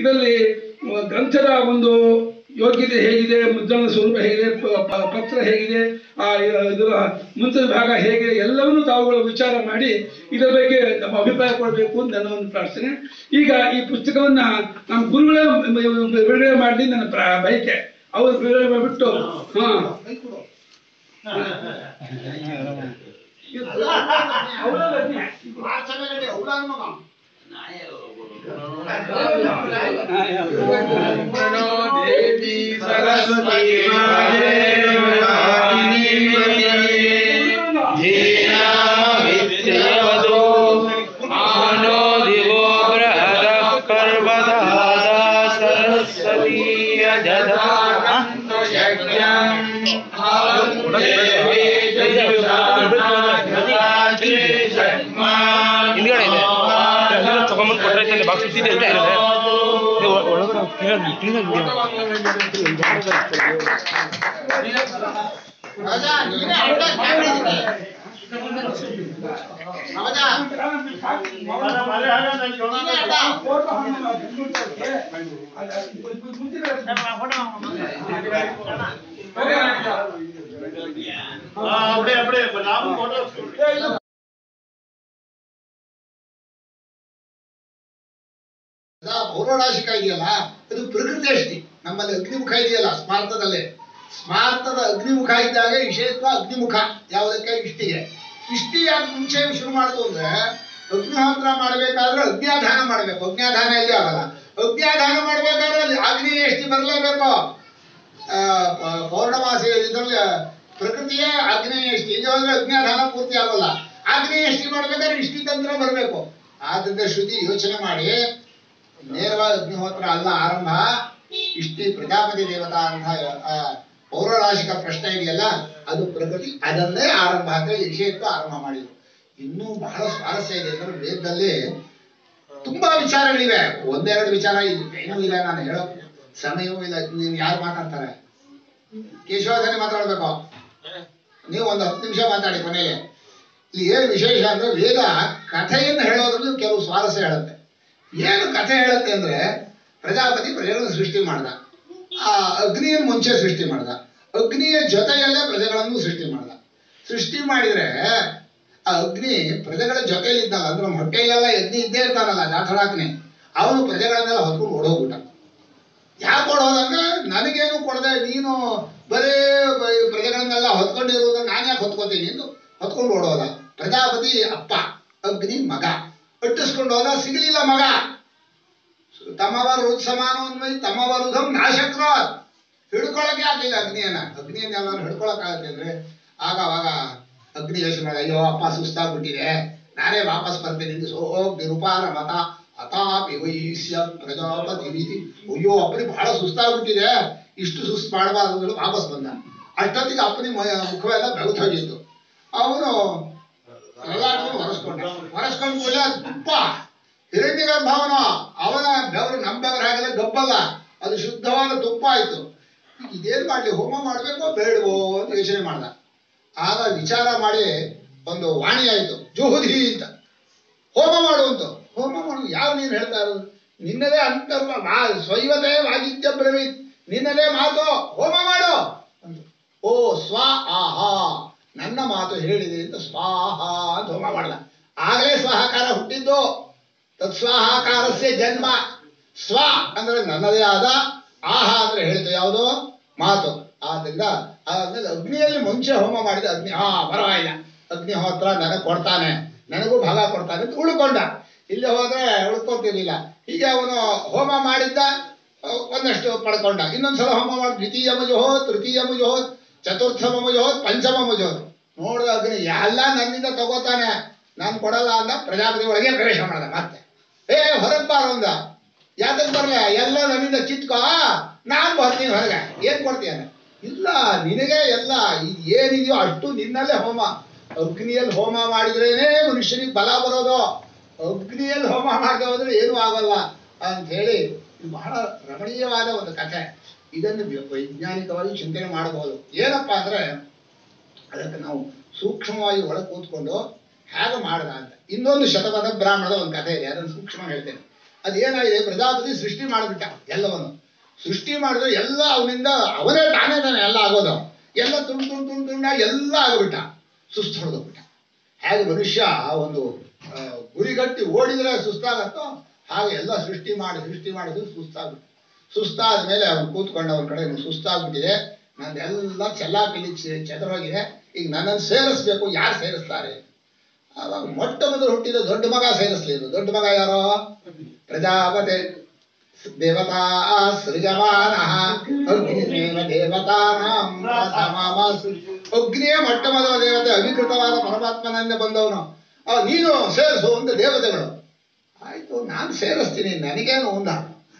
ಇದರಲ್ಲಿ ಆ, ಗ್ರಂಥದ ಒಂದು ಯೋಗ್ಯತೆ ಹೇಗಿದೆ ಮುದ್ರಣ ಸ್ವರೂಪ ಹೇಗಿದೆ ಪ- ಪ- ಪತ್ರ ಹೇಗಿದೆ ಆ ಇದರ ಮುಂಚಿನ ಭಾಗ ಹೇಗೆ ಎಲ್ಲವನ್ನೂ ತಾವುಗಳು ವಿಚಾರ ಮಾಡಿ ಇದರ ಬಗ್ಗೆ ನಮ್ಮ ಅಭಿಪ್ರಾಯ ಕೊಡಬೇಕು ಅಂತ ನನ್ನ ಒಂದು ಪ್ರಾರ್ಥನೆ ಈಗ ಈ ಪುಸ್ತಕವನ್ನ ನಮ್ಮ ಗುರುಗಳೇ ಬಿಡುಗಡೆ ಮಾಡಲಿ ನನ್ನ ಪ್ರ- ಬಯಕೆ ಅವರು ಬಿಡುಗಡೆ ಮಾಡಿಬಿಟ್ಟು ಹಾ ದೇವಿ ಸರಸ್ವತಿ ಮಾತೆ विद्यावतो मानो दिवो बृहदः पर्वतः सरस्वती यजधा ಹಿಂದ್ಗಡೆ ಇದೆ ಎಲ್ಲ ತಗೊಂಬಂದು ಕೊಟ್ಟರೆ ಬಾಕ್ಸ್ ಇಟ್ಟಿದೆ ಅಂತ ಹೇಳಿದೆ ನೀವು ಒಳಗಡೆ ಕ್ಲೀನಾಗಿ ಕ್ಲೀನಾಗಿ ಪೌರಾಣಿಕ ಇದೆಯಲ್ಲ ಅದು ಪ್ರಕೃತಿ ಅಷ್ಟಿ ನಮ್ಮಲ್ಲಿ ಅಗ್ನಿಮುಖ ಇದೆಯಲ್ಲ ಸ್ಮಾರ್ತದಲ್ಲಿ ಸ್ಮಾರ್ತದ ಅಗ್ನಿಮುಖ ಇದ್ದಾಗ ವಿಷಯತ್ವ ಅಗ್ನಿಮುಖ ಯಾವುದಕ್ಕೆ ಇಷ್ಟಿಗೆ ಇಷ್ಟಿ ಯಾಕೆ ಮುಂಚೆ ಶುರು ಮಾಡುದು ಅಂದ್ರೆ ಅಗ್ನಿಹೋತ್ರ ಮಾಡ್ಬೇಕಾದ್ರೆ ಅಗ್ನ್ಯಾಧಾನ ಮಾಡ್ಬೇಕು ಅಗ್ನ್ಯಾಧಾನ ಎಲ್ಲಿ ಆಗಲ್ಲ ಅಗ್ನ್ಯಾಧಾನ ಮಾಡ್ಬೇಕಾದ್ರೆ ಅಲ್ಲಿ ಅಗ್ನಿ ಎಷ್ಟಿ ಬರಲೇಬೇಕು ಆ, ಪ- ಪೌರ್ಣಮಾಸಿ ಇದರಲ್ಲಿ ಪ್ರಕೃತಿಯೇ ಆಗ್ನೇಯ ಎಷ್ಟಿ ಇದು ಅಂದ್ರೆ ಅಜ್ಞಾಧಾನ ಪೂರ್ತಿ ಆಗೋಲ್ಲ ಆಗ್ನೇಯ ಎಷ್ಟಿ ಮಾಡ್ಬೇಕಾದ್ರೆ ಇಷ್ಟಿ ತಂತ್ರ ಬರಬೇಕು ಆದ್ರಿಂದ ಶ್ರುತಿ ಯೋಚನೆ ಮಾಡಿ ನೇರವಾಗಿ ಅಗ್ನಿಹೋತ್ರ ಅಲ್ಲ ಆರಂಭ ಇಷ್ಟಿ ಪ್ರಜಾಪತಿ ದೇವತಾ ಅಂತ ಆ, ಪೌರಾಣಿಕ ಪ್ರಶ್ನೆ ಇದೆಯಲ್ಲ ಅದು ಪ್ರಕೃತಿ ಅದನ್ನೇ ಆರಂಭ ಅಂತ ಹೇಳಿ ವಿಷಯತ್ವ ಆರಂಭ ಮಾಡಿದ್ರು ಇನ್ನೂ ಬಹಳ ಸ್ವಾರಸ್ಯ ಇದೆ ಅಂದ್ರೆ ವೇದದಲ್ಲಿ ತುಂಬಾ ವಿಚಾರಗಳಿವೆ ಒಂದೆರಡು ವಿಚಾರ ಇಲ್ಲಿ ಏನೂ ಇಲ್ಲ ನಾನು ಹೇಳೋ ಸಮಯವೂ ಇಲ್ಲ ನೀನು ಯಾರು ಮಾತಾಡ್ತಾರೆ ಕೇಶವಧನೆ ಮಾತಾಡ್ಬೇಕು ನೀವು ಒಂದು ಹತ್ತು ನಿಮಿಷ ಮಾತಾಡಿ ಕೊನೆಗೆ ಇಲ್ಲಿ ಏನು ವಿಶೇಷ ಅಂದ್ರೆ ವೇದ ಕಥೆಯನ್ನು ಹೇಳೋದ್ರಲ್ಲಿ ಕೆಲವು ಸ್ವಾರಸ್ಯ ಹೇಳುತ್ತೆ ಏನು ಕಥೆ ಹೇಳುತ್ತೆ ಅಂದ್ರೆ ಪ್ರಜಾಪತಿ ಪ್ರಜೆಗಳನ್ನು ಸೃಷ್ಟಿ ಮಾಡ್ದ ಆ ಅಗ್ನಿಯನ್ನು ಮುಂಚೆ ಸೃಷ್ಟಿ ಮಾಡ್ದ ಅಗ್ನಿಯ ಜೊತೆಯಲ್ಲೇ ಪ್ರಜೆಗಳನ್ನು ಸೃಷ್ಟಿ ಮಾಡ್ದ ಸೃಷ್ಟಿ ಮಾಡಿದ್ರೆ ಆ ಅಗ್ನಿ ಪ್ರಜೆಗಳ ಜೊತೆಯಲ್ಲಿ ಇದ್ದಲ್ಲ ಅಂದ್ರೆ ನಮ್ಮ ಹೊಟ್ಟೆಯಲ್ಲೆಲ್ಲ ಅಗ್ನಿ ಇದ್ದೇ ಇರ್ತಾನಲ್ಲ ಜಾಥಳಾಗ್ನಿ ಅವನು ಪ್ರಜೆಗಳನ್ನೆಲ್ಲ ಹೊತ್ಕೊಂಡು ಓಡೋಗ್ಬಿಟ್ಟ ಯಾಕೆ ಕೊಡೋದಂದ್ರೆ ನನಗೇನು ಕೊಡದೆ ನೀನು ಬರೇ ಬ- ಪ್ರಜೆಗಳನ್ನೆಲ್ಲ ಹೊತ್ಕೊಂಡಿರುವುದನ್ನ ನಾನು ಯಾಕೆ ಹೊತ್ಕೋತೀನಿ ಎಂದು ಹೊತ್ಕೊಂಡು ಓಡೋದ ಪ್ರಜಾಪತಿ ಅಪ್ಪ ಅಗ್ನಿ ಮಗ ಅಟ್ಟಿಸ್ಕೊಂಡು ಹೋದ ಸಿಗಲಿಲ್ಲ ಮಗ ತಮ್ಮವರು ಸಮಾನೋನ್ಮೈ ತಮ್ಮವರುಧಂ ನಾಶಕ್ರ ಹಿಡ್ಕೊಳಕ್ಕೆ ಆಗ್ಲಿಲ್ಲ ಅಗ್ನಿಯನ್ನ ಅಗ್ನಿಯನ್ನ ಯಾವಾಗ ಹಿಡ್ಕೊಳಕ್ ಆಗತ್ತೆ ಅಂದ್ರೆ ಆಗ ಅವಾಗ ಅಗ್ನಿ ಯೋಚನೆ ಮಾಡಿದ ಅಯ್ಯೋ ಅಪ್ಪ ಸುಸ್ತಾಗ್ಬಿಟ್ಟಿದೆ ನಾನೇ ವಾಪಸ್ ಬರ್ತೀನಿ ಎಂದು ಸೋ ನಿರುಪಾರ ಮತ ಅತಾಪಿ ವೈಶ್ಯ ಪ್ರಜಾಪತಿ ವಿಧಿ ಅಯ್ಯೋ ಅಪ್ಪನಿಗೆ ಬಹಳ ಸುಸ್ತಾಗ್ಬಿಟ್ಟಿದೆ ಇಷ್ಟು ಸುಸ್ತು ಮಾಡಬಾರ್ದು ಅಂತ ಹೇಳಿ ವಾಪಸ್ ಬಂದ ಅಷ್ಟೊತ್ತಿಗೆ ಅಪ್ಪನಿಗೆ ಮ- ಮುಖವೆಲ್ಲ ಬೆಳೆದು ಹೋಗಿತ್ತು ಅವನು ಪ್ರಹ್ಲಾದನು ಹೊರಸ್ಕೊಂಡ ಹೊರಸ್ಕೊಂಡು ಕೂಡಲೇ ತುಪ್ಪ ಹಿರಣ್ಯ ಗರ್ಭವನ ಅವನ ಬೆವರು ನಮ್ಮ ಬೆವರು ಹಾಗೆಲ್ಲ ಗಬ್ಬಲ್ಲ ಅದು ಶುದ್ಧವಾದ ತುಪ್ಪ ಆಯ್ತು ಇದೇನ್ ಮಾಡ್ಲಿ ಹೋಮ ಮಾಡ್ಬೇಕೋ ಬೇಡವೋ ಅಂತ ಯೋಚನೆ ಮಾಡ್ದ ಆಗ ವಿಚಾರ ಮಾಡಿ ಒಂದು ವಾಣಿ ಆಯ್ತು ಜೋಹುದಿ ಅಂತ ಹೋಮ ಮಾಡು ಅಂತ ಹೋಮ ಮಾಡು ಯಾರು ನೀನು ಹೇಳ್ತಾ ಇರೋದು ನಿನ್ನದೇ ಅಂತರ್ವ ಮಾ ಸ್ವೈವತೆ ವಾಗಿತ್ಯ ಬ್ರವೀತ್ ನಿನ್ನದೇ ಮಾತು ಹೋಮ ಮಾಡು ಅಂತ ಓ ಸ್ವ ಆಹಾ ನನ್ನ ಮಾತು ಹೇಳಿದೆ ಅಂತ ಸ್ವಾಹ ಅಂತ ಹೋಮ ಮಾಡ್ದ ಆಗಲೇ ಸ್ವಹಾಕಾರ ಹುಟ್ಟಿದ್ದು ತತ್ಸ್ವಾಹಾಕಾರಸ್ಯ ಜನ್ಮ ಸ್ವ ಅಂದ್ರೆ ನನ್ನದೇ ಆದ ಆಹ ಅಂದ್ರೆ ಹೇಳಿತು ಯಾವುದು ಮಾತು ಆದ್ರಿಂದ ಆದ್ಮೇಲೆ ಅಗ್ನಿಯಲ್ಲಿ ಮುಂಚೆ ಹೋಮ ಮಾಡಿದ ಅಗ್ನಿ ಹಾ ಪರವಾಗಿಲ್ಲ ಅಗ್ನಿಹೋತ್ರ ನನಗೆ ಕೊಡ್ತಾನೆ ನನಗೂ ಭಾಗ ಕೊಡ್ತಾನೆ ಅಂತ ಉಳ್ಕೊಂಡ ಇಲ್ಲಿ ಹೋದ್ರೆ ಉಳ್ಕೊತಿರ್ಲಿಲ್ಲ ಹೀಗೆ ಅವನು ಹೋಮ ಮಾಡಿದ್ದ ಅಹ್, ಒಂದಷ್ಟು ಪಡ್ಕೊಂಡ ಇನ್ನೊಂದ್ಸಲ ಹೋಮ ಮಾಡಿ ದ್ವಿತೀಯ ಮುಜೋತ್ ತೃತೀಯ ಮುಜೋತ್ ಚತುರ್ಥ ಮುಜೋತ್ ಪಂಚಮ ಮುಜೋತ್ ನೋಡಿದ ಅಗ್ನಿ ಎಲ್ಲ ನನ್ನಿಂದ ತಗೋತಾನೆ ನಾನು ಕೊಡಲ್ಲ ಅಂದ ಪ್ರಜಾಪತಿ ಒಳಗೆ ಪ್ರವೇಶ ಮಾಡ್ದ ಮತ್ತೆ ಏ ಹೊರಗ್ ಬಾರ ಅಂದ ಯಾತಕ್ ಬರ್ಲ ಎಲ್ಲ ನನ್ನಿಂದ ಕಿತ್ಕೋ ನಾನ್ ಬರ್ತೀನಿ ಹೊರಗೆ ಏನ್ ಕೊಡ್ತೀಯ ಇಲ್ಲ ನಿನಗೆ ಎಲ್ಲ ಇದು ಏನಿದೆಯೋ ಅಷ್ಟು ನಿನ್ನಲ್ಲೇ ಹೋಮ ಅಗ್ನಿಯಲ್ಲಿ ಹೋಮ ಮಾಡಿದ್ರೇನೆ ಮನುಷ್ಯನಿಗೆ ಬಲ ಬರೋದು ಅಗ್ನಿಯಲ್ಲಿ ಹೋಮ ಮಾಡದೆ ಹೋದ್ರೆ ಏನೂ ಆಗಲ್ಲ ಅಂತ ಹೇಳಿ ಇದು ಬಹಳ ರಮಣೀಯವಾದ ಒಂದು ಕಥೆ ಇದನ್ನು ವ್ಯ- ವೈಜ್ಞಾನಿಕವಾಗಿ ಚಿಂತನೆ ಮಾಡಬಹುದು ಏನಪ್ಪಾ ಅಂದ್ರೆ ಅದಕ್ಕೆ ನಾವು ಸೂಕ್ಷ್ಮವಾಗಿ ಒಳಗೆ ಕೂತ್ಕೊಂಡು ಹೇಗೆ ಮಾಡ್ದ ಅಂತ ಇನ್ನೊಂದು ಶತಪಥ ಬ್ರಾಹ್ಮಣದ ಒಂದು ಕಥೆ ಇದೆ ಅದನ್ನು ಸೂಕ್ಷ್ಮ ಹೇಳ್ತೇನೆ ಅದೇನಾಗಿದೆ ಪ್ರಜಾಪತಿ ಸೃಷ್ಟಿ ಮಾಡಿಬಿಟ್ಟ ಎಲ್ಲವನ್ನು ಸೃಷ್ಟಿ ಮಾಡಿದ್ರೆ ಎಲ್ಲ ಅವನಿಂದ ಅವನೇ ತಾನೇ ತಾನೆ ಎಲ್ಲ ಆಗೋದು ಎಲ್ಲ ತುಂಡು ತುಂಡು ತುಂಡು ತುಂಡಾಗಿ ಎಲ್ಲ ಆಗ್ಬಿಟ್ಟ ಸುಸ್ತು ಹೊಡೆದೋಗ್ಬಿಟ್ಟ ಹೇಗೆ ಮನುಷ್ಯ ಒಂದು ಆ, ಗುರಿಗಟ್ಟಿ ಓಡಿದ್ರೆ ಸುಸ್ತಾಗತ್ತೋ ಹಾಗೆ ಎಲ್ಲ ಸೃಷ್ಟಿ ಮಾಡಿ ಸೃಷ್ಟಿ ಮಾಡಿದ್ರು ಸುಸ್ತಾಗ್ಬಿಟ್ಟು ಸುಸ್ತಾದ ಮೇಲೆ ಅವನು ಕೂತ್ಕೊಂಡು ಅವನ ಕಡೆ ಸುಸ್ತಾಗ್ಬಿಟ್ಟಿದೆ ನಂದೆಲ್ಲ ಚೆಲ್ಲಾಪಿಲಿ ಚೆ- ಚೆದರೋಗಿದೆ ಈಗ ನನ್ನನ್ನು ಸೇರಿಸ್ಬೇಕು ಯಾರು ಸೇರಿಸ್ತಾರೆ ಆವಾಗ ಮೊಟ್ಟ ಮೊದಲು ಹುಟ್ಟಿದ ದೊಡ್ಡ ಮಗ ಸೇರಿಸ್ಲಿಲ್ಲ ದೊಡ್ಡ ಮಗ ಯಾರೋ ಪ್ರಜಾಪತಿ ದೇವತಾ ಸೃಜಮಾನ ಅಗ್ನಿಮೇವ ದೇವತಾನಾಂ ಪ್ರಥಮಮಸ್. ಅಗ್ನಿಯೇ ಮೊಟ್ಟ ಮೊದಲ ದೇವತೆ ಅವಿಕೃತವಾದ ಪರಮಾತ್ಮನಿಂದ ಬಂದವನು ಆ, ನೀನು ಸೇರಿಸು ಅಂತ ದೇವತೆಗಳು ಆಯ್ತು ನಾನು ಸೇರಿಸ್ತೀನಿ ನನಗೇನು ಒಂದ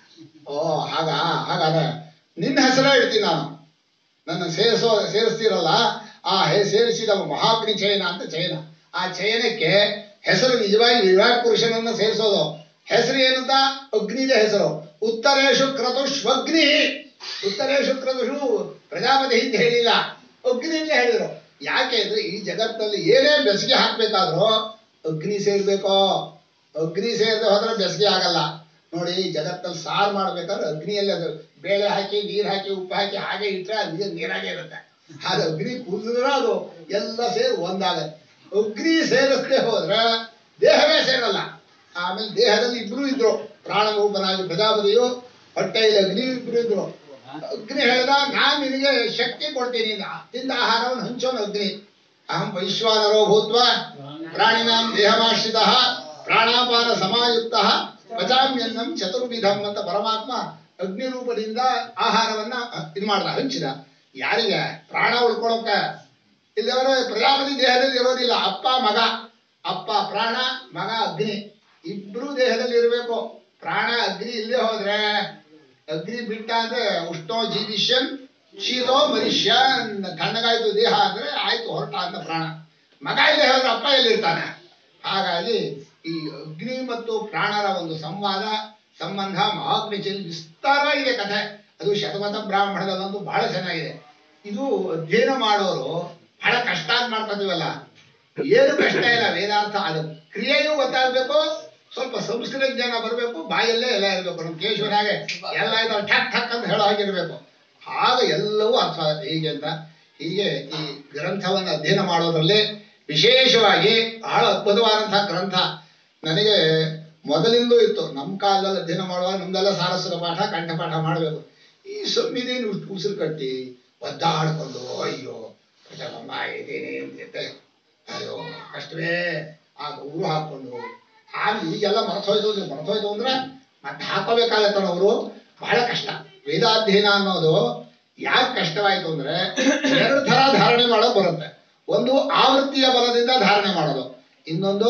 ಓ ಹಾಗ ಹಾಗಾದ್ರೆ ನಿನ್ನ ಹೆಸರೇ ಇಡ್ತೀನಿ ನಾನು ನನ್ನ ಸೇರಿಸೋ ಸೇರಿಸ್ತೀರಲ್ಲ ಆ ಹೇ ಸೇರಿಸಿದ ಮಹಾಗ್ನಿ ಚಯನ ಅಂತ ಚಯನ ಆ ಚಯನಕ್ಕೆ ಹೆಸರು ನಿಜವಾಗಿ ವಿರಾಟ್ ಪುರುಷನನ್ನ ಸೇರಿಸೋದು ಹೆಸರು ಏನಂತ ಅಗ್ನಿದೆ ಹೆಸರು ಉತ್ತರೇಶು ಕ್ರತುಷ್ವಗ್ನಿ ಉತ್ತರೇಶು ಕ್ರತುಷು ಪ್ರಜಾಪತಿ ಹಿಂದೆ ಹೇಳಿಲ್ಲ ಅಗ್ನಿ ಅಂತ ಹೇಳಿದ್ರು ಯಾಕೆ ಅಂದ್ರೆ ಈ ಜಗತ್ತಲ್ಲಿ ಏನೇ ಬೆಸಿಗೆ ಹಾಕ್ಬೇಕಾದ್ರೂ ಅಗ್ನಿ ಸೇರ್ಬೇಕೋ ಅಗ್ನಿ ಸೇರದೆ ಹೋದ್ರೆ ಬೆಸಿಗೆ ಆಗಲ್ಲ ನೋಡಿ ಈ ಜಗತ್ತಲ್ಲಿ ಸಾರು ಮಾಡ್ಬೇಕಾದ್ರೆ ಅಗ್ನಿಯಲ್ಲಿ ಅದು ಬೇಳೆ ಹಾಕಿ ನೀರ್ ಹಾಕಿ ಉಪ್ಪು ಹಾಕಿ ಹಾಗೆ ಇಟ್ರೆ ಅದು ನೀರ್ ನೀರಾಗೆ ಇರುತ್ತೆ ಹಾಗೆ ಅಗ್ನಿ ಕುದಿದ್ರೆ ಅದು ಎಲ್ಲ ಸೇರಿ ಒಂದಾಗತ್ತೆ ಅಗ್ನಿ ಸೇರಿಸದೆ ಹೋದ್ರೆ ದೇಹವೇ ಸೇರಲ್ಲ ಆಮೇಲೆ ದೇಹದಲ್ಲಿ ಇಬ್ರು ಇದ್ರು ಪ್ರಾಣರೂಪನಾಗಿ ಪ್ರಜಾಪತಿಯು ಹೊಟ್ಟೆಯಲ್ಲಿ ಅಗ್ನಿ ಇಬ್ರು ಇದ್ರು ಅಗ್ನಿ ಹೇಳಿದ ನಾನ್ ನಿನಗೆ ಶಕ್ತಿ ಕೊಡ್ತೀನಿ ತಿಂದ ಆಹಾರವನ್ನು ಹಂಚೋನು ಅಗ್ನಿ ಅಹಂ ವೈಶ್ವಾನರೋ ಭೂತ್ವ ಪ್ರಾಣಿನಾಂ ದೇಹಮಾಶ್ರಿತ ಪ್ರಾಣಾಪಾನ ಸಮಾಯುಕ್ತ ಪಚಾಮ್ಯನ್ನಂ ಚತುರ್ವಿಧಂ ಅಂತ ಪರಮಾತ್ಮ ಅಗ್ನಿ ರೂಪದಿಂದ ಆಹಾರವನ್ನ ಇದು ಮಾಡ್ದ ಹಂಚಿದ ಯಾರಿಗೆ ಪ್ರಾಣ ಉಳ್ಕೊಳಕ್ಕೆ ಇಲ್ಲವರೆ ಪ್ರಜಾಪತಿ ದೇಹದಲ್ಲಿ ಇರೋದಿಲ್ಲ ಅಪ್ಪ ಮಗ ಅಪ್ಪ ಪ್ರಾಣ ಮಗ ಅಗ್ನಿ ಇಬ್ರು ದೇಹದಲ್ಲಿ ಇರಬೇಕು ಪ್ರಾಣ ಅಗ್ನಿ ಇಲ್ಲದೆ ಹೋದ್ರೆ ಅಗ್ನಿ ಬಿಟ್ಟ ಅಂದ್ರೆ ಉಷ್ಣೋ ಜೀವಿಷ್ಯನ್ ಶೀತೋ ಮನುಷ್ಯನ್ ತಣ್ಣಗಾಯ್ತು ದೇಹ ಅಂದ್ರೆ ಆಯ್ತು ಹೊರಟ ಅಂತ ಪ್ರಾಣ ಮಗ ಇಲ್ಲದೆ ಹೋದ್ರೆ ಅಪ್ಪ ಎಲ್ಲಿರ್ತಾನೆ ಹಾಗಾಗಿ ಈ ಅಗ್ನಿ ಮತ್ತು ಪ್ರಾಣರ ಒಂದು ಸಂವಾದ ಸಂಬಂಧ ಮಹಾಗ್ನಿಚಲ್ಲಿ ವಿಸ್ತಾರವಾಗಿದೆ ಕಥೆ ಅದು ಶತಮತ ಬ್ರಾಹ್ಮಣದಲ್ಲಂತೂ ಬಹಳ ಚೆನ್ನಾಗಿದೆ ಇದು ಅಧ್ಯಯನ ಮಾಡೋರು ಬಹಳ ಕಷ್ಟ ಅಂತ ಮಾಡ್ಕೊತೀವಲ್ಲ ಏನು ಕಷ್ಟ ಇಲ್ಲ ವೇದಾರ್ಥ ಅದು ಕ್ರಿಯೆಯೂ ಗೊತ್ತಾಗ್ಬೇಕು ಸ್ವಲ್ಪ ಸಂಸ್ಕೃತ ಜ್ಞಾನ ಬರಬೇಕು ಬಾಯಲ್ಲೇ ಎಲ್ಲ ಇರಬೇಕು ನಮ್ಮ ಕೇಶವನ ಹಾಗೆ ಎಲ್ಲ ಇದಾವೆ ಠಕ್ ಠಕ್ ಅಂತ ಹೇಳೋ ಹಾಗಿರ್ಬೇಕು ಆಗ ಎಲ್ಲವೂ ಅರ್ಥ ಆಗುತ್ತೆ ಹೀಗೆ ಅಂತ ಹೀಗೆ ಈ ಗ್ರಂಥವನ್ನು ಅಧ್ಯಯನ ಮಾಡೋದ್ರಲ್ಲಿ ವಿಶೇಷವಾಗಿ ಬಹಳ ಅದ್ಭುತವಾದಂತಹ ಗ್ರಂಥ ನನಗೆ ಮೊದಲಿಂದಲೂ ಇತ್ತು ನಮ್ಮ ಕಾಲದಲ್ಲಿ ಅಧ್ಯಯನ ಮಾಡುವಾಗ ನಮ್ದೆಲ್ಲ ಸಾರಸ್ವತ ಪಾಠ ಕಂಠಪಾಠ ಮಾಡಬೇಕು ಈ ಸೊಮ್ಮಿದೇನು ಉಸಿರು ಕಟ್ಟಿ ಒದ್ದಾಡ್ಕೊಂಡು ಅಯ್ಯೋ ಪ್ರಜಾಗಮ್ಮ ಇದೇನೆ ಅಂತಿದ್ದೆ ಅಯ್ಯೋ ಕಷ್ಟವೇ ಆಗ ಊರು ಹಾಕೊಂಡು ಆಮೇಲೆ ಈಗೆಲ್ಲ ಮರೆತೋಯ್ತು ಅಂದ್ರೆ ಮರೆತೋಯ್ತು ಅಂದ್ರೆ ಮತ್ತೆ ಹಾಕೋಬೇಕಾಗತ್ತಲ್ಲ ಅವರು ಬಹಳ ಕಷ್ಟ ವೇದಾಧ್ಯಯನ ಅನ್ನೋದು ಯಾಕೆ ಕಷ್ಟವಾಯ್ತು ಅಂದ್ರೆ ಎರಡು ತರ ಧಾರಣೆ ಮಾಡೋದು ಬರುತ್ತೆ ಒಂದು ಆವೃತ್ತಿಯ ಬಲದಿಂದ ಧಾರಣೆ ಮಾಡೋದು ಇನ್ನೊಂದು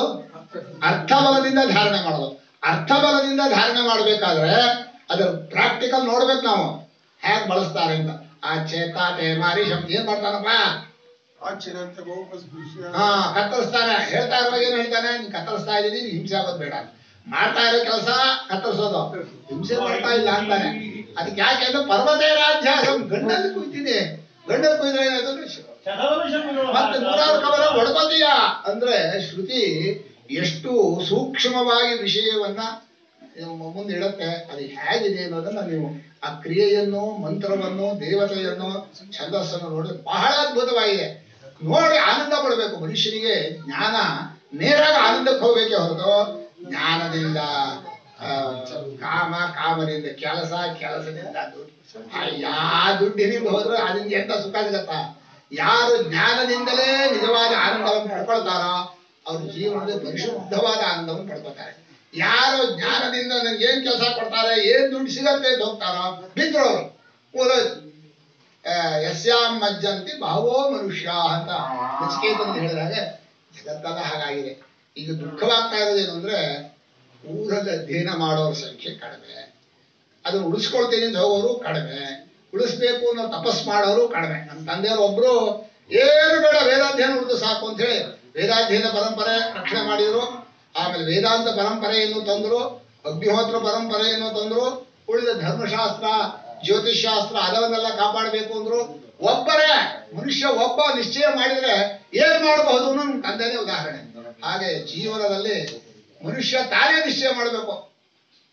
ಅರ್ಥ ಬಲದಿಂದ ಧಾರಣೆ ಮಾಡೋದು ಅರ್ಥ ಬಲದಿಂದ ಧಾರಣೆ ಮಾಡ್ಬೇಕಾದ್ರೆ ಅದರ ಪ್ರಾಕ್ಟಿಕಲ್ ನೋಡ್ಬೇಕು ನಾವು ಹೇಗ್ ಬಳಸ್ತಾರೆ ಅಂತ ಆ ಚೇತ ತೇ ಮಾರಿ ಶಬ್ದ ಏನ್ ಮಾಡ್ತಾನಪ್ಪ ಹಾ ಕತ್ತರಿಸ್ತಾನೆ ಹೇಳ್ತಾ ಇರುವಾಗ ಏನ್ ಹೇಳ್ತಾನೆ ನೀನ್ ಕತ್ತರಿಸ್ತಾ ಇದ್ದೀನಿ ನೀನ್ ಹಿಂಸೆ ಆಗೋದು ಬೇಡ ಮಾಡ್ತಾ ಇರೋ ಕೆಲಸ ಕತ್ತರಿಸೋದು ಹಿಂಸೆ ಮಾಡ್ತಾ ಇಲ್ಲ ಅಂತಾನೆ ಅದಕ್ಕೆ ಯಾಕೆ ಅಂದ್ರೆ ಪರ್ವತೆ ರಾಜ್ಯಾಸ ಗಂಡಲ್ಲಿ ಕುಯ್ತೀನಿ ಗಂಡಲ್ಲಿ ಕುಯ್ದ್ರೆ ಏನಾಯ್ತು ಮತ್ತೆ ನೂರಾರು ಕವಲ ಹೊಡ್ಕೋತೀಯ ಅಂದ್ರೆ ಶ್ರುತಿ ಎಷ್ಟು ಸೂಕ್ಷ್ಮವಾಗಿ ವಿಷಯವನ್ನ ಮುಂದೆ ಇಡತ್ತೆ ಅದು ಹೇಗಿದೆ ಅನ್ನೋದನ್ನ ನೀವು ಆ ಕ್ರಿಯೆಯನ್ನು ಮಂತ್ರವನ್ನು ದೇವತೆಯನ್ನು ಛಂದಸ್ಸನ್ನು ನೋಡಿದ್ರೆ ಬಹಳ ಅದ್ಭುತವಾಗಿದೆ ನೋಡಿ ಆನಂದ ಪಡಬೇಕು ಮನುಷ್ಯನಿಗೆ ಜ್ಞಾನ ನೇರಾಗ ಆನಂದಕ್ಕೆ ಹೋಗ್ಬೇಕೆ ಹೊರತು ಜ್ಞಾನದಿಂದ ಆ, ಕಾಮ ಕಾಮದಿಂದ ಕೆಲಸ ಕೆಲಸದಿಂದ ದುಡ್ಡು ಆ, ಯಾ ದುಡ್ಡಿನಿಂದ ಹೋದ್ರೆ ಅದರಿಂದ ಎಂತ ಸುಖ ಸಿಗತ್ತ ಯಾರು ಜ್ಞಾನದಿಂದಲೇ ನಿಜವಾದ ಆನಂದವನ್ನು ಪಡ್ಕೊಳ್ತಾರೋ ಅವ್ರ ಜೀವನದಲ್ಲಿ ಪರಿಶುದ್ಧವಾದ ಆನಂದವನ್ನು ಪಡ್ಕೊತಾರೆ ಯಾರು ಜ್ಞಾನದಿಂದ ನನಗೆ ಏನ್ ಕೆಲಸ ಕೊಡ್ತಾರೆ ಏನ್ ದುಡ್ಡು ಸಿಗತ್ತೆ ಅಂತ ಹೋಗ್ತಾರೋ ಬಿದ್ರು ಅವರು ಓದೋಯ್ತು ಆ, ಯಸ್ಯಾಂ ಮಜ್ಜಂತಿ ಬಹವೋ ಮನುಷ್ಯ ಅಂತ ನಚಿಕೇತನ ಹೇಳಿದಾಗ ಜಗತ್ತೆಲ್ಲ ಹಾಗಾಗಿದೆ ಈಗ ದುಃಖವಾಗ್ತಾ ಇರೋದೇನು ಅಂದ್ರೆ ಊರಲ್ಲಿ ಅಧ್ಯಯನ ಮಾಡೋರ ಸಂಖ್ಯೆ ಕಡಿಮೆ ಅದನ್ನು ಉಳಿಸ್ಕೊಳ್ತೀನಿ ಅಂತ ಹೋಗೋರು ಕಡಿಮೆ ಉಳಿಸ್ಬೇಕು ಅನ್ನೋ ತಪಸ್ ಮಾಡೋರು ಕಡಿಮೆ ನಮ್ಮ ತಂದೆಯವರು ಒಬ್ರು ಏನು ಬೇಡ ವೇದಾಧ್ಯಯನ ಉಳಿದು ಸಾಕು ಅಂತ ಹೇಳಿ ವೇದಾಧ್ಯಯನ ಪರಂಪರೆ ರಕ್ಷಣೆ ಮಾಡಿದ್ರು ಆಮೇಲೆ ವೇದಾಂತ ಪರಂಪರೆಯನ್ನು ತಂದ್ರು ಅಗ್ನಿಹೋತ್ರ ಪರಂಪರೆಯನ್ನು ತಂದ್ರು ಉಳಿದ ಧರ್ಮಶಾಸ್ತ್ರ ಜ್ಯೋತಿಷ್ಶಾಸ್ತ್ರ ಅದವನ್ನೆಲ್ಲ ಕಾಪಾಡಬೇಕು ಅಂದ್ರು ಒಬ್ಬರೇ ಮನುಷ್ಯ ಒಬ್ಬ ನಿಶ್ಚಯ ಮಾಡಿದ್ರೆ ಏನ್ ಮಾಡಬಹುದು ಅನ್ನೋ ನಮ್ಮ ತಂದೆನೇ ಉದಾಹರಣೆ ಹಾಗೆ ಜೀವನದಲ್ಲಿ ಮನುಷ್ಯ ತಾನೇ ನಿಶ್ಚಯ ಮಾಡಬೇಕು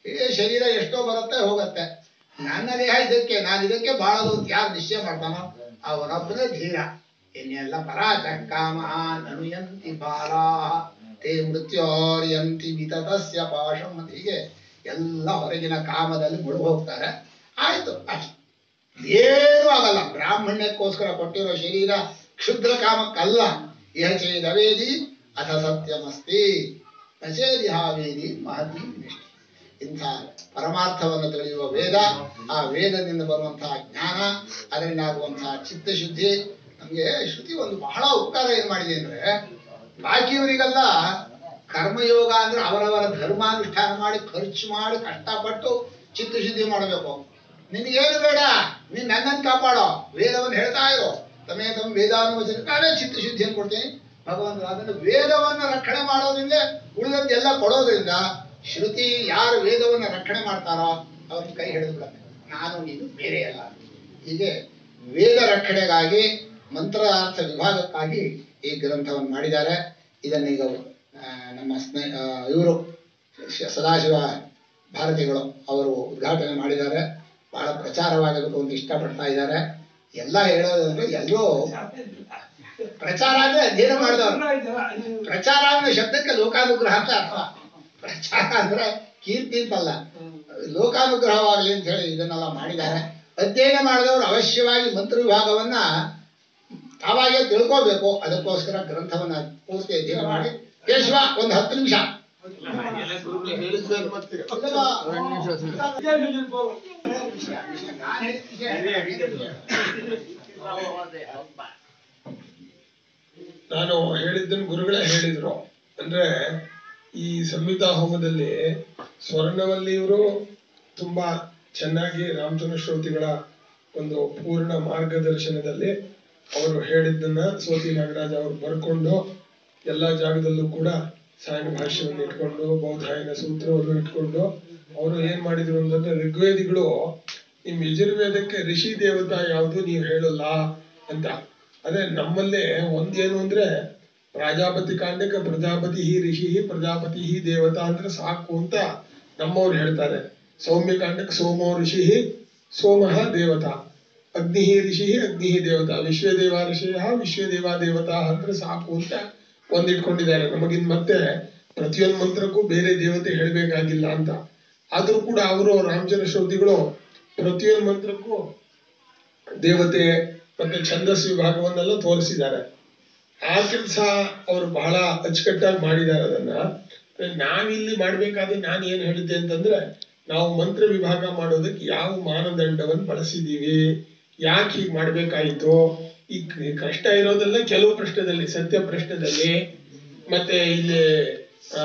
ಈ ಶರೀರ ಎಷ್ಟೋ ಬರುತ್ತೆ ಹೋಗುತ್ತೆ ನನ್ನ ದೇಹ ಇದಕ್ಕೆ ನಾನು ಇದಕ್ಕೆ ಬಾಳದು ಅಂತ ಯಾರು ನಿಶ್ಚಯ ಮಾಡ್ತಾನೋ ಅವನೊಬ್ಬನೇ ಧೀರ ಇನ್ನೆಲ್ಲ ಪರಾಚ ಕಾಮ ನನುಯಂತಿ ಬಾಲಾ ತೇ ಮೃತ್ಯೋರ್ಯಂತಿ ವಿತತಸ್ಯ ಪಾಶಂ ಅಂತ ಹೀಗೆ ಎಲ್ಲ ಹೊರಗಿನ ಕಾಮದಲ್ಲಿ ಮುಳುಗಿ ಹೋಗ್ತಾರೆ ಆಯ್ತು ಅಷ್ಟೆ ಏನೂ ಆಗಲ್ಲ ಬ್ರಾಹ್ಮಣ್ಯಕ್ಕೋಸ್ಕರ ಕೊಟ್ಟಿರೋ ಶರೀರ ಕ್ಷುದ್ರ ಕಾಮಕ್ಕಲ್ಲ ಇಹ ಚೇದವೇದಿ ಅಥ ಸತ್ಯಮಸ್ತಿ ನಚೇದಿಹಾವೇದಿ ಮಹತಿ ನಿಷ್ಠೆ ಇಂಥ ಪರಮಾರ್ಥವನ್ನು ತಿಳಿಯುವ ವೇದ ಆ ವೇದದಿಂದ ಬರುವಂತಹ ಜ್ಞಾನ ಅದರಿಂದ ಆಗುವಂತಹ ಚಿತ್ತಶುದ್ಧಿ ನಮಗೆ ಶ್ರುತಿ ಒಂದು ಬಹಳ ಉಪಕಾರ ಏನ್ ಮಾಡಿದೆ ಅಂದ್ರೆ ಬಾಕಿಯವರಿಗೆಲ್ಲ ಕರ್ಮಯೋಗ ಅಂದ್ರೆ ಅವರವರ ಧರ್ಮಾನುಷ್ಠಾನ ಮಾಡಿ ಖರ್ಚು ಮಾಡಿ ಕಷ್ಟಪಟ್ಟು ಚಿತ್ತಶುದ್ಧಿ ಮಾಡಬೇಕು ನಿನಗೇನು ಬೇಡ ನೀನ್ ನನ್ನನ್ನು ಕಾಪಾಡೋ ವೇದವನ್ನು ಹೇಳ್ತಾ ಇರೋ ತಮೇ ತಮ್ಮ ವೇದಾನುವಚನ ನಾನೇ ಚಿತ್ತಶುದ್ಧಿಯನ್ನು ಕೊಡ್ತೀನಿ ಭಗವಂತ ಅದನ್ನು ವೇದವನ್ನು ರಕ್ಷಣೆ ಮಾಡೋದ್ರಿಂದ ಉಳಿದದ್ದೆಲ್ಲ ಕೊಡೋದ್ರಿಂದ ಶ್ರುತಿ ಯಾರು ವೇದವನ್ನು ರಕ್ಷಣೆ ಮಾಡ್ತಾರೋ ಅವ್ರನ್ನ ಕೈ ಹಿಡಿದು ಬಿಡುತ್ತೆ ನಾನು ನೀನು ಬೇರೆ ಅಲ್ಲ ಹೀಗೆ ವೇದ ರಕ್ಷಣೆಗಾಗಿ ಮಂತ್ರಾರ್ಥ ವಿಭಾಗಕ್ಕಾಗಿ ಈ ಗ್ರಂಥವನ್ನು ಮಾಡಿದ್ದಾರೆ ಇದನ್ನೀಗ ಆ, ನಮ್ಮ ಸ್ನೇ ಇವರು ಸದಾಶಿವ ಭಾರತಿಗಳು ಅವರು ಉದ್ಘಾಟನೆ ಮಾಡಿದ್ದಾರೆ ಬಹಳ ಪ್ರಚಾರವಾಗಬೇಕು ಅಂತ ಇಷ್ಟಪಡ್ತಾ ಇದ್ದಾರೆ ಎಲ್ಲ ಹೇಳೋದಂದ್ರೆ ಎಲ್ಲರೂ ಪ್ರಚಾರ ಅಂದ್ರೆ ಅಧ್ಯಯನ ಮಾಡಿದವರು ಪ್ರಚಾರ ಅಂದ್ರೆ ಶಬ್ದಕ್ಕೆ ಲೋಕಾನುಗ್ರಹ ಅಂತ ಅರ್ಥ ಪ್ರಚಾರ ಅಂದ್ರೆ ಕೀರ್ತಿ ಅಂತಲ್ಲ ಲೋಕಾನುಗ್ರಹವಾಗಲಿ ಅಂತ ಹೇಳಿ ಇದನ್ನೆಲ್ಲ ಮಾಡಿದ್ದಾರೆ ಅಧ್ಯಯನ ಮಾಡಿದವರು ಅವಶ್ಯವಾಗಿ ಮಂತ್ರ ವಿಭಾಗವನ್ನ ತಾವಾಗೇ ತಿಳ್ಕೋಬೇಕು ಅದಕ್ಕೋಸ್ಕರ ಗ್ರಂಥವನ್ನ ಪೂರ್ತಿ ಅಧ್ಯಯನ ಮಾಡಿ ಕೇಶವ ಒಂದು ಹತ್ತು ನಿಮಿಷ ಹೇಳಿಸ್ಬೇಕು ಮತ್ತೆ ನಾನು ಹೇಳಿದ್ದನ್ನು ಗುರುಗಳೇ ಹೇಳಿದ್ರು ಅಂದ್ರೆ ಈ ಸಂಹಿತಾ ಹೋಮದಲ್ಲಿ ಸ್ವರ್ಣವಲ್ಲಿಯವರು ತುಂಬಾ ಚೆನ್ನಾಗಿ ರಾಮಚಂದ್ರ ಶ್ರೋತಿಗಳ ಒಂದು ಪೂರ್ಣ ಮಾರ್ಗದರ್ಶನದಲ್ಲಿ ಅವರು ಹೇಳಿದ್ದನ್ನ ಸೋತಿ ನಾಗರಾಜ್ ಅವರು ಬರ್ಕೊಂಡು ಎಲ್ಲಾ ಜಾಗದಲ್ಲೂ ಕೂಡ ಸಾಯನ ಭಾಷ್ಯವನ್ನು ಇಟ್ಕೊಂಡು ಬೌದ್ಧಾಯನ ಸೂತ್ರವನ್ನು ಇಟ್ಕೊಂಡು ಅವರು ಏನ್ ಮಾಡಿದ್ರು ಅಂತಂದ್ರೆ ಋಗ್ವೇದಿಗಳು ನಿಮ್ ಯಜುರ್ವೇದಕ್ಕೆ ಋಷಿ ದೇವತಾ ಯಾವುದು ನೀವು ಹೇಳಲ್ಲ ಅಂತ ಅದೇ ನಮ್ಮಲ್ಲೇ ಒಂದೇನು ಅಂದ್ರೆ ಪ್ರಾಜಾಪತಿ ಕಾಂಡಕ್ಕೆ ಪ್ರಜಾಪತಿ ಹಿ ಋಷಿ ಪ್ರಜಾಪತಿ ಹಿ ದೇವತಾ ಅಂದ್ರೆ ಸಾಕು ಅಂತ ನಮ್ಮವ್ರು ಹೇಳ್ತಾರೆ ಸೌಮ್ಯ ಕಾಂಡಕ್ಕೆ ಸೋಮೋ ಋಷಿ ಸೋಮಃ ದೇವತಾ ಅಗ್ನಿ ಋಷಿ ಅಗ್ನಿ ದೇವತಾ ವಿಶ್ವದೇವ ಋಷಿಯ ವಿಶ್ವದೇವ ದೇವತಾ ಅಂದ್ರೆ ಸಾಕು ಅಂತ ಒಂದಿಟ್ಕೊಂಡಿದ್ದಾರೆ ನಮಗಿನ್ ಮತ್ತೆ ಪ್ರತಿಯೊಂದು ಮಂತ್ರಕ್ಕೂ ಬೇರೆ ದೇವತೆ ಹೇಳ್ಬೇಕಾಗಿಲ್ಲ ಅಂತ ಆದ್ರೂ ಕೂಡ ಅವರು ರಾಮಚಂದ್ರ ಶ್ರೋತಿಗಳು ಪ್ರತಿಯೊಂದು ಮಂತ್ರಕ್ಕೂ ದೇವತೆ ಮತ್ತೆ ಛಂದಸ್ ವಿಭಾಗವನ್ನೆಲ್ಲ ತೋರಿಸಿದ್ದಾರೆ ಆ ಕೆಲಸ ಅವರು ಬಹಳ ಅಚ್ಚುಕಟ್ಟಾಗಿ ಮಾಡಿದ್ದಾರೆ ಅದನ್ನ ನಾವಿಲ್ಲಿ ಮಾಡ್ಬೇಕಾದ್ರೆ ನಾನು ಏನ್ ಹೇಳಿದ್ದೆ ಅಂತಂದ್ರೆ ನಾವು ಮಂತ್ರ ವಿಭಾಗ ಮಾಡೋದಕ್ಕೆ ಯಾವ ಮಾನದಂಡವನ್ನು ಬಳಸಿದೀವಿ ಯಾಕೆ ಹೀಗೆ ಮಾಡ್ಬೇಕಾಯ್ತು ಈ ಕ- ಕಷ್ಟ ಇರೋದೆಲ್ಲ ಕೆಲವು ಪ್ರಶ್ನೆದಲ್ಲಿ ಸತ್ಯ ಪ್ರಶ್ನೆದಲ್ಲಿ ಮತ್ತೆ ಇಲ್ಲಿ ಆ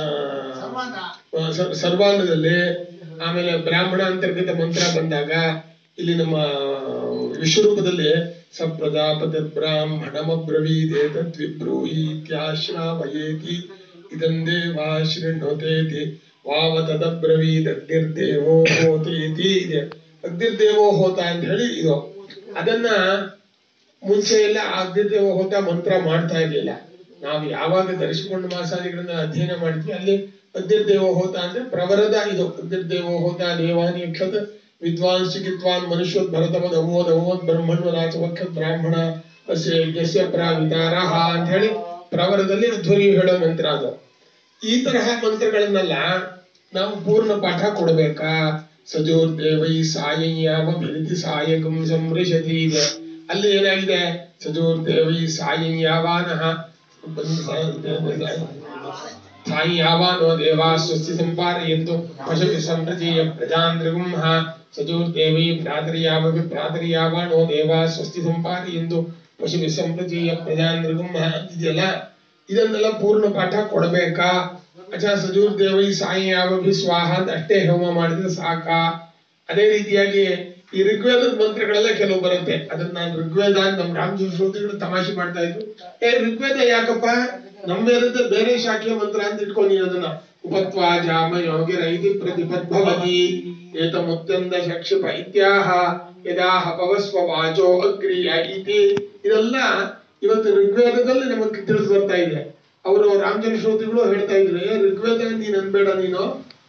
ಆ, ಸ- ಸರ್ವಾಂಗದಲ್ಲಿ ಆಮೇಲೆ ಬ್ರಾಹ್ಮಣ ಅಂತರ್ಗತ ಮಂತ್ರ ಬಂದಾಗ ಇಲ್ಲಿ ನಮ್ಮ ವಿಶ್ವರೂಪದಲ್ಲಿ ಸಪ್ರಜಾಪತಿ ಬ್ರಾಹ್ಮಣಮಬ್ರವೀದೇತದ್ವಿಬ್ರೂಹಿ ಇತ್ಯಾಶ್ರಾವಯೇತಿ ಇದಂದೇ ವಾ ಶೃಣೋತೇತಿ ವಾವ ತದಬ್ರವೀದಗ್ನಿರ್ದೇವೋ ಹೋತೇತಿ ಇದೆ ಅಗ್ನಿರ್ದೇವೋ ಹೋತ ಅಂತ ಹೇಳಿ ಇದು ಅದನ್ನ ಮುಂಚೆ ಎಲ್ಲ ಅಗ್ನಿರ್ದೇವೋ ಹೋತ ಮಂತ್ರ ಮಾಡ್ತಾ ಇರ್ಲಿಲ್ಲ ನಾವು ಯಾವಾಗ ಧರಿಸಿಕೊಂಡು ಮಾಸಾದಿಗಳನ್ನ ಅಧ್ಯಯನ ಮಾಡಿದ್ವಿ ಅಲ್ಲಿ ಅಗ್ನಿರ್ದೇವೋ ಹೋತ ಅಂದ್ರೆ ಪ್ರವರದ ಇದು ಅಗ್ನಿರ್ದೇವೋ ಹೋತ ದೇವಾನಿ ಅಕ್ಷತ್ ವಿದ್ವಾನ್ ಚಿಕಿತ್ವಾನ್ ಮನುಷ್ಯೋದ್ ಭರತಮದ್ ಅಮೋದ್ ಅಮೋದ್ ಬ್ರಹ್ಮಣ್ವರಾಚ ವಕ್ಷತ್ ಬ್ರಾಹ್ಮಣ ಅಸ್ಯ ಯಜ್ಞಸ್ಯ ಪ್ರಾವಿತಾರಹ ಅಂತ ಹೇಳಿ ಪ್ರವರದಲ್ಲಿ ಧ್ವನಿ ಹೇಳೋ ಮಂತ್ರ ಅದು ಈ ತರಹ ಮಂತ್ರಗಳನ್ನೆಲ್ಲ ನಾವು ಪೂರ್ಣ ಪಾಠ ಕೊಡ್ಬೇಕಾ ಸಜೋರ್ ದೇವೈ ಸಾಯಯ್ಯಾವ ವಿರಿತಿ ಸಾಯಕಂ ಸಂವೃಷತಿ ಇದೆ ಅಲ್ಲಿ ಏನಾಗಿದೆ ಸಜೋರ್ ದೇವೈ ಸಾಯಯ್ಯಾವಾನಃ ಸಾಯಿಯಾವಾನೋ ದೇವಾ ಸ್ವಸ್ತಿ ಸಂಪಾರಯಂತು ಪಶವಿ ಸಂಪ್ರಜೀಯ ಪ್ರಜಾಂದ್ರಗುಂಹ ಸಜೋರ್ದೇವೈ ಭ್ರಾತರಿಯಾವಪಿ ಭ್ರಾತರಿಯಾವಾನೋ ದೇವಾ ಸ್ವಸ್ತಿ ಸಂಪಾರಯಂತು ಪಶವಿ ಸಂಪ್ರಜೀಯ ಪ್ರಜಾಂದ್ರಗುಂಹ ಇದೆಯಲ್ಲ ಇದನ್ನೆಲ್ಲ ಪೂರ್ಣ ಪಾಠ ಕೊಡ್ಬೇಕಾ ಅಚ್ಚ ಸಜೂರ್ ದೇವೈ ಸಾಯಿ ಯಾವಭಿ ಸ್ವಾಹ ಅಂತ ಅಷ್ಟೇ ಹೋಮ ಮಾಡಿದ್ರೆ ಸಾಕಾ ಅದೇ ರೀತಿಯಾಗಿ ಈ ಋಗ್ವೇದದ ಮಂತ್ರಗಳೆಲ್ಲ ಕೆಲವು ಬರುತ್ತೆ ಅದನ್ನ ನಾನು ಋಗ್ವೇದ ಅಂತ ನಮ್ಮ ರಾಮಚಂದ್ರ ಶ್ರೋತಿಗಳು ತಮಾಷೆ ಮಾಡ್ತಾ ಇದ್ರು ಏ ಋಗ್ವೇದ ಯಾಕಪ್ಪ ನಮ್ಮ ವೇದದ ಬೇರೆ ಶಾಖೆಯ ಮಂತ್ರ ಅಂತ ಇಟ್ಕೊಂಡು ಅದನ್ನ ಉಪತ್ವಾ ಜಾಮ ಯೋಗಿರ ಐತಿ ಪ್ರತಿಪದ್ಭವತಿ ಏತ ಮುತ್ತಂದ ಶಕ್ಷಿಪ ಇತ್ಯಾಹ ಯದಾ ಹಪವಸ್ವ ವಾಚೋ ಅಗ್ರಿಯ ಇತಿ ಇದೆಲ್ಲ ಇವತ್ತು ಋಗ್ವೇದದಲ್ಲಿ ನಮಗೆ ತಿಳಿದು ಬರ್ತಾ ಇದೆ ಅವರು ರಾಮಚಂದ್ರ ಶ್ರೋತಿಗಳು ಹೇಳ್ತಾ ಇದ್ರು ಏ ಋಗ್ವೇದ ನೀನ್ ಅನ್ಬೇಡ ನೀನು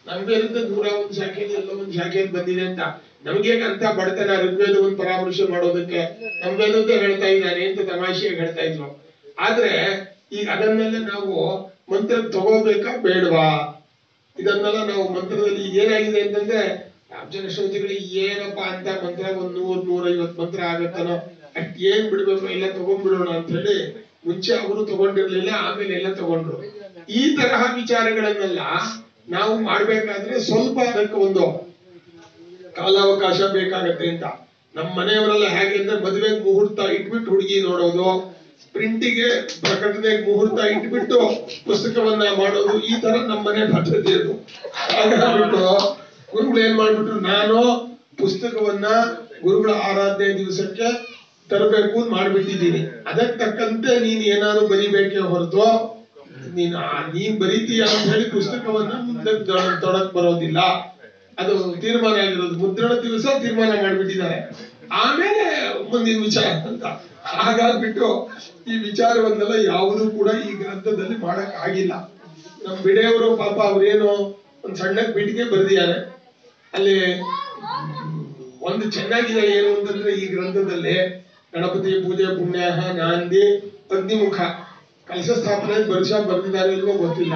ನಮ್ಗೆ ಇರುತ್ತೆ ನೂರ ಒಂದ್ ಶಾಖೆಯಲ್ಲಿ ಎಲ್ಲೋ ಒಂದ್ ಶಾಖೆಯಲ್ಲಿ ಬಂದಿದೆ ಅಂತ ನಮ್ಗೆ ಅಂತ ಬಡತನ ಋಗ್ವೇದ ಒಂದ್ ಪರಾಮರ್ಶೆ ಮಾಡೋದಕ್ಕೆ ನಮ್ ವೇದದ್ದೇ ಹೇಳ್ತಾ ಇದ್ದಾನೆ ಅಂತ ತಮಾಷೆಯಾಗಿ ಹೇಳ್ತಾ ಇದ್ರು ಆದ್ರೆ ಈಗ ಅದನ್ನೆಲ್ಲ ನಾವು ಮಂತ್ರ ತಗೋಬೇಕಾ ಬೇಡವಾ ಇದನ್ನೆಲ್ಲ ನಾವು ಮಂತ್ರದಲ್ಲಿ ಈಗ ಏನಾಗಿದೆ ಅಂತಂದ್ರೆ ರಾಮಚಂದ್ರ ಶ್ರೋತಿಗಳಿಗೆ ಏನಪ್ಪಾ ಅಂತ ಮಂತ್ರ ಒಂದ್ ನೂರ್ ನೂರೈವತ್ ಮಂತ್ರ ಆಗತ್ತನೋ ಅಷ್ಟ್ ಏನ್ ಬಿಡ್ಬೇಕು ಎಲ್ಲ ತಗೊಂಡ್ಬಿಡೋಣ ಅಂತ ಹೇಳಿ ಮುಂಚೆ ಅವರು ತಗೊಂಡಿರ್ಲಿಲ್ಲ ಆಮೇಲೆ ಎಲ್ಲ ತಗೊಂಡ್ರು ಈ ತರಹ ವಿಚಾರಗಳನ್ನೆಲ್ಲ ನಾವು ಮಾಡ್ಬೇಕಾದ್ರೆ ಸ್ವಲ್ಪ ಅದಕ್ಕೆ ಒಂದು ಕಾಲಾವಕಾಶ ಬೇಕಾಗತ್ತೆ ಅಂತ ನಮ್ಮ ಮನೆಯವರೆಲ್ಲ ಹೇಗೆ ಅಂದ್ರೆ ಮದುವೆಗೆ ಮುಹೂರ್ತ ಇಟ್ಬಿಟ್ಟು ಹುಡುಗಿ ನೋಡೋದು ಪ್ರಿಂಟಿಗೆ ಪ್ರಕಟಣೆಗೆ ಮುಹೂರ್ತ ಇಟ್ಬಿಟ್ಟು ಪುಸ್ತಕವನ್ನ ಮಾಡೋದು ಈ ತರ ನಮ್ಮ ಮನೆ ಪದ್ಧತಿ ಅದು ಹಾಗಾಗ್ಬಿಟ್ಟು ಗುರುಗಳು ಏನ್ ಮಾಡ್ಬಿಟ್ರು ನಾನು ಪುಸ್ತಕವನ್ನ ಗುರುಗಳ ಆರಾಧನೆ ದಿವಸಕ್ಕೆ ತರಬೇಕು ಅಂತ ಮಾಡ್ಬಿಟ್ಟಿದ್ದೀನಿ ಅದಕ್ಕೆ ತಕ್ಕಂತೆ ನೀನ್ ಏನಾದ್ರು ಬರಿಬೇಕೇ ಹೊರತು ನೀನು ಆ- ನೀನ್ ಬರೀತೀಯ ಅಂತ ಹೇಳಿ ಪುಸ್ತಕವನ್ನ ಮುಂದೆ ತೊಡ- ತೊಡಕ್ ಬರೋದಿಲ್ಲ ಅದು ತೀರ್ಮಾನ ಆಗಿರೋದು ಮುದ್ರಣ ದಿವಸ ತೀರ್ಮಾನ ಮಾಡ್ಬಿಟ್ಟಿದ್ದಾರೆ ಆಮೇಲೆ ಮುಂದಿನ ವಿಚಾರ ಅಂತ ಹಾಗಾಗ್ಬಿಟ್ಟು ಈ ವಿಚಾರವನ್ನೆಲ್ಲ ಯಾವುದೂ ಕೂಡ ಈ ಗ್ರಂಥದಲ್ಲಿ ಮಾಡಕ್ ಆಗಿಲ್ಲ ನಮ್ ಬಿಡೆಯವರು ಪಾಪ ಅವ್ರೇನು ಒಂದ್ ಸಣ್ಣ ಪೀಠಿಗೆ ಬರೆದಿದ್ದಾರೆ ಅಲ್ಲಿ ಒಂದು ಚೆನ್ನಾಗಿದೆ ಏನು ಅಂತಂದ್ರೆ ಈ ಗ್ರಂಥದಲ್ಲಿ ಗಣಪತಿ ಪೂಜೆ ಪುಣ್ಯಾಹ ನಾಂದಿ ಅಗ್ನಿಮುಖ ಕಲಶ ಸ್ಥಾಪನೆ ವರ್ಷ ಬರ್ದಿದ್ದಾರೆ ಇಲ್ವೋ ಗೊತ್ತಿಲ್ಲ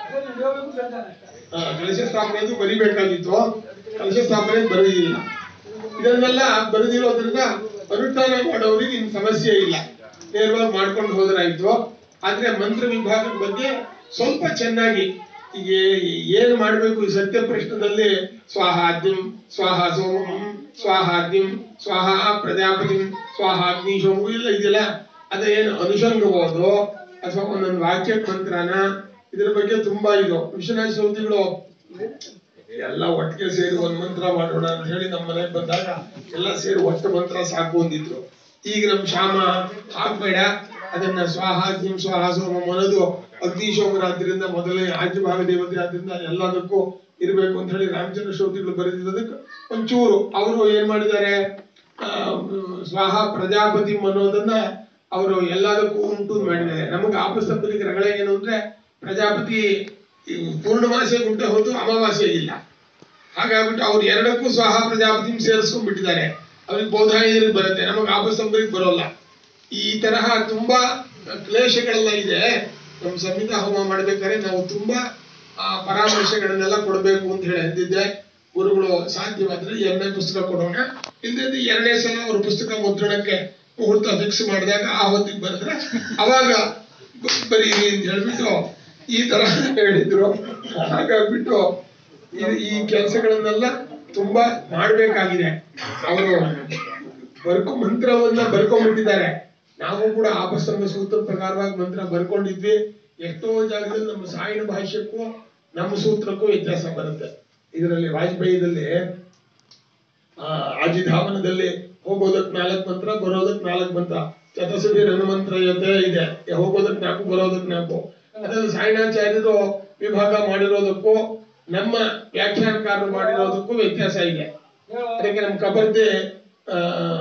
ಆ, ಕಲಶ ಸ್ಥಾಪನೆದು ಬರಿಬೇಕಾಗಿತ್ತು ಕಲಶ ಸ್ಥಾಪನೆ ಬರೆದಿಲ್ಲ ಇದನ್ನೆಲ್ಲ ಬರೆದಿರೋದ್ರಿಂದ ಅನುಷ್ಠಾನ ಮಾಡೋರಿಗೆ ಇನ್ ಸಮಸ್ಯೆ ಇಲ್ಲ ನೇರವಾಗಿ ಮಾಡ್ಕೊಂಡು ಹೋದ್ರಾಯ್ತು ಆದ್ರೆ ಮಂತ್ರ ವಿಭಾಗದ ಬಗ್ಗೆ ಸ್ವಲ್ಪ ಚೆನ್ನಾಗಿ ಈಗ ಏನ್ ಮಾಡ್ಬೇಕು ಈ ಸತ್ಯ ಪ್ರಶ್ನದಲ್ಲಿ ಸ್ವಾಹಾದ್ಯಂ ಸ್ವಾಹ ಸೋಮಂ ಸ್ವಾಹಾದ್ಯಂ ಸ್ವಾಹ ಪ್ರಜಾಪತಿಂ ಸ್ವಾಹ ಅಗ್ನಿ ಸೋಮು ಇಲ್ಲ ಇದೆಯಲ್ಲ ಅದ ಏನು ಅನುಷಂಗಬಹುದು ಅಥವಾ ಒಂದೊಂದು ವಾಕ್ಯ ಮಂತ್ರನ ಇದ್ರ ಬಗ್ಗೆ ತುಂಬಾ ಇದು ವಿಶ್ವನಾಥ ಸೌದಿಗಳು ಎಲ್ಲ ಒಟ್ಟಿಗೆ ಸೇರಿ ಒಂದ್ ಮಂತ್ರ ಮಾಡೋಣ ಅಂತ ಹೇಳಿ ನಮ್ಮ ಮನೆಗೆ ಬಂದಾಗ ಎಲ್ಲ ಸೇರಿ ಒಟ್ಟು ಮಂತ್ರ ಸಾಕು ಅಂದಿದ್ರು ಈಗ ನಮ್ ಶ್ಯಾಮ ಹಾಕ್ಬೇಡ ಅದನ್ನ ಸ್ವಾಹಾಗ್ನಿಂ ಸ್ವಾಹ ಸೋಮಂ ಅನ್ನೋದು ಅಗ್ನಿ ಸೋಮರಾದ್ರಿಂದ ಮೊದಲೇ ಆಜ್ಯ ಭಾಗ ದೇವತೆ ಆದ್ರಿಂದ ಎಲ್ಲದಕ್ಕೂ ಇರ್ಬೇಕು ಅಂತ ಹೇಳಿ ರಾಮಚಂದ್ರ ಶ್ರೋತಿಗಳು ಬರೆದಿದ್ದದಕ್ಕೆ ಒಂಚೂರು ಅವರು ಏನ್ ಮಾಡಿದ್ದಾರೆ ಆ, ಸ್ವಾಹ ಪ್ರಜಾಪತಿ ಅನ್ನೋದನ್ನ ಅವರು ಎಲ್ಲದಕ್ಕೂ ಉಂಟು ಮಾಡಿದ್ದಾರೆ ನಮಗೆ ಆಪಸ್ತಂಬಲಿಗೆ ರಗಳೆ ಏನು ಅಂದ್ರೆ ಪ್ರಜಾಪತಿ ಈ ಪೂರ್ಣಮಾಸೆ ಉಂಟೆ ಹೊತ್ತು ಅಮಾವಾಸ್ಯೆ ಇಲ್ಲ ಹಾಗಾಗ್ಬಿಟ್ಟು ಅವ್ರು ಎರಡಕ್ಕೂ ಸ್ವಾಹ ಪ್ರಜಾಪತಿ ಸೇರಿಸ್ಕೊಂಡ್ಬಿಟ್ಟಿದ್ದಾರೆ ಅವ್ರಿಗೆ ಬೌದ್ಧಾಯರಿಗೆ ಬರುತ್ತೆ ನಮಗೆ ಆಪಸ್ತಂಬರಿಗೆ ಬರೋಲ್ಲ ಈ ತರಹ ತುಂಬಾ ಕ್ಲೇಶಗಳೆಲ್ಲ ಇದೆ ನಮ್ಮ ಸಂಹಿತಾ ಹೋಮ ಮಾಡ್ಬೇಕಾದ್ರೆ ನಾವು ತುಂಬಾ ಆ, ಪರಾಮರ್ಶೆಗಳನ್ನೆಲ್ಲ ಕೊಡಬೇಕು ಅಂತ ಹೇಳಿ ಅಂದಿದ್ದೆ ಗುರುಗಳು ಸಾಧ್ಯವಾದ್ರೆ ಎರಡನೇ ಪುಸ್ತಕ ಕೊಡೋಣ ಇಲ್ಲದೆ ಎರಡನೇ ಸಲ ಅವ್ರ ಪುಸ್ತಕ ಮುದ್ರಣಕ್ಕೆ ಮುಹೂರ್ತ ಫಿಕ್ಸ್ ಮಾಡಿದಾಗ ಆ ಹೊತ್ತಿಗೆ ಬರೆದ್ರೆ ಅವಾಗ ಬ- ಬರೀರಿ ಅಂತ ಹೇಳ್ಬಿಟ್ಟು ಈ ತರ ಹೇಳಿದ್ರು ಹಾಗಾಗ್ಬಿಟ್ಟು ಈ- ಈ ಕೆಲಸಗಳನ್ನೆಲ್ಲ ತುಂಬಾ ಮಾಡ್ಬೇಕಾಗಿದೆ ಅವರು ಬರ್ಕೊ ಮಂತ್ರವನ್ನ ಬರ್ಕೊಂಡ್ಬಿಟ್ಟಿದ್ದಾರೆ ನಾವು ಕೂಡ ಆಪಸ್ತಂಭ ಸೂತ್ರ ಪ್ರಕಾರವಾಗಿ ಮಂತ್ರ ಬರ್ಕೊಂಡಿದ್ವಿ ಎಷ್ಟೋ ಜಾಗದಲ್ಲಿ ನಮ್ಮ ಸಾಯಣ ಭಾಷ್ಯಕ್ಕೂ ನಮ್ಮ ಸೂತ್ರಕ್ಕೂ ವ್ಯತ್ಯಾಸ ಬರುತ್ತೆ ಇದರಲ್ಲಿ ವಾಜಪೇಯಿದಲ್ಲಿ ಆ ಆಜಿಧಾವನದಲ್ಲಿ ಹೋಗೋದಕ್ ನಾಲ್ಕು ಮಂತ್ರ ಬರೋದಕ್ ನಾಲ್ಕು ಮಂತ್ರ ಚತುರ್ಸಭಿ ಮಂತ್ರ ಜೊತೆ ಇದೆ ಹೋಗೋದಕ್ ನಾಲ್ಕು ಬರೋದಕ್ ನಾಲ್ಕು ಅದ್ರಲ್ಲಿ ಸಾಯಣಾಚಾರ್ಯರು ವಿಭಾಗ ಮಾಡಿರೋದಕ್ಕೂ ನಮ್ಮ ವ್ಯಾಖ್ಯಾನಕಾರರು ಮಾಡಿರೋದಕ್ಕೂ ವ್ಯತ್ಯಾಸ ಇದೆ ಅದಕ್ಕೆ ನಮ್ಮ ಕಬರ್ದೆ ಆ